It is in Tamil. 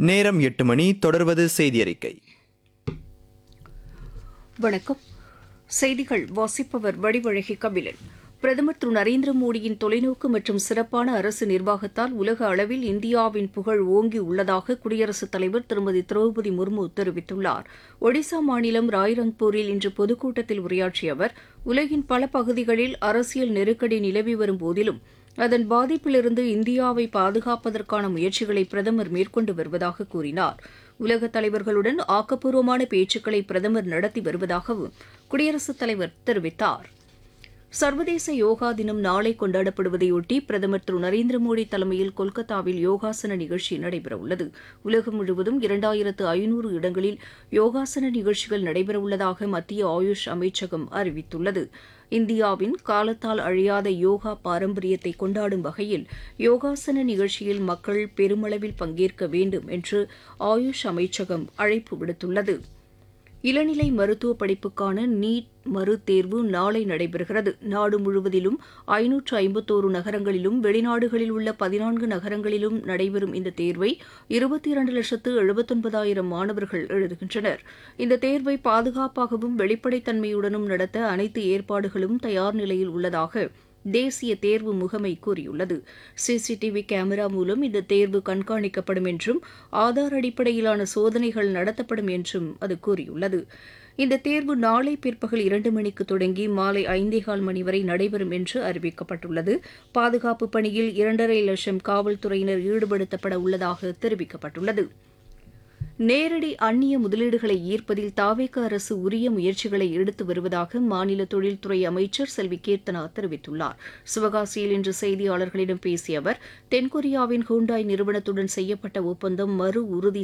நேரம் எட்டு மணி தொடர்வது செய்தி அறிக்கை வணக்கம் செய்திகள் வாசிப்பவர் வடிவழகி கபிலன் பிரதமர் திரு நரேந்திர மோடியின் தொலைநோக்கு மற்றும் சிறப்பான அரசு நிர்வாகத்தால் உலக அளவில் இந்தியாவின் புகழ் ஓங்கி உள்ளதாக குடியரசுத் தலைவர் திருமதி திரௌபதி முர்மு தெரிவித்துள்ளார் ஒடிசா மாநிலம் ராய்ரங்பூரில் இன்று பொதுக்கூட்டத்தில் உரையாற்றிய அவர் உலகின் பல பகுதிகளில் அரசியல் நெருக்கடி நிலவி வரும் போதிலும் அதன் பாதிப்பிலிருந்து இந்தியாவை பாதுகாப்பதற்கான முயற்சிகளை பிரதமர் மேற்கொண்டு வருவதாக கூறினார் உலக தலைவர்களுடன் ஆக்கப்பூர்வமான பேச்சுக்களை பிரதமர் நடத்தி வருவதாகவும் குடியரசுத் தலைவர் தெரிவித்தார் சர்வதேச யோகா தினம் நாளை கொண்டாடப்படுவதையொட்டி பிரதமர் திரு நரேந்திர மோடி தலைமையில் கொல்கத்தாவில் யோகாசன நிகழ்ச்சி நடைபெறவுள்ளது உலகம் முழுவதும் இரண்டாயிரத்து ஐநூறு இடங்களில் யோகாசன நிகழ்ச்சிகள் நடைபெறவுள்ளதாக மத்திய ஆயுஷ் அமைச்சகம் அறிவித்துள்ளது இந்தியாவின் காலத்தால் அழியாத யோகா பாரம்பரியத்தை கொண்டாடும் வகையில் யோகாசன நிகழ்ச்சியில் மக்கள் பெருமளவில் பங்கேற்க வேண்டும் என்று ஆயுஷ் அமைச்சகம் அழைப்பு விடுத்துள்ளது இளநிலை மருத்துவ படிப்புக்கான நீட் மறுதேர்வு நாளை நடைபெறுகிறது நாடு முழுவதிலும் ஐநூற்று ஐம்பத்தோரு நகரங்களிலும் வெளிநாடுகளில் உள்ள பதினான்கு நகரங்களிலும் நடைபெறும் இந்த தேர்வை இருபத்தி இரண்டு லட்சத்து எழுபத்தொன்பதாயிரம் மாணவர்கள் எழுதுகின்றனர் இந்த தேர்வை பாதுகாப்பாகவும் வெளிப்படைத்தன்மையுடனும் நடத்த அனைத்து ஏற்பாடுகளும் தயார் நிலையில் உள்ளதாக தேசிய தேர்வு முகமை கூறியுள்ளது சிசிடிவி கேமரா மூலம் இந்த தேர்வு கண்காணிக்கப்படும் என்றும் ஆதார் அடிப்படையிலான சோதனைகள் நடத்தப்படும் என்றும் அது கூறியுள்ளது இந்த தேர்வு நாளை பிற்பகல் இரண்டு மணிக்கு தொடங்கி மாலை ஐந்தேகால் மணி வரை நடைபெறும் என்று அறிவிக்கப்பட்டுள்ளது பாதுகாப்பு பணியில் இரண்டரை லட்சம் காவல்துறையினர் ஈடுபடுத்தப்பட உள்ளதாக தெரிவிக்கப்பட்டுள்ளது நேரடி அந்நிய முதலீடுகளை ஈர்ப்பதில் தாவேக அரசு உரிய முயற்சிகளை எடுத்து வருவதாக மாநில தொழில்துறை அமைச்சர் செல்வி கீர்த்தனா தெரிவித்துள்ளார் சிவகாசியில் இன்று செய்தியாளர்களிடம் பேசிய அவர் தென்கொரியாவின் ஹூண்டாய் நிறுவனத்துடன் செய்யப்பட்ட ஒப்பந்தம் மறு உறுதி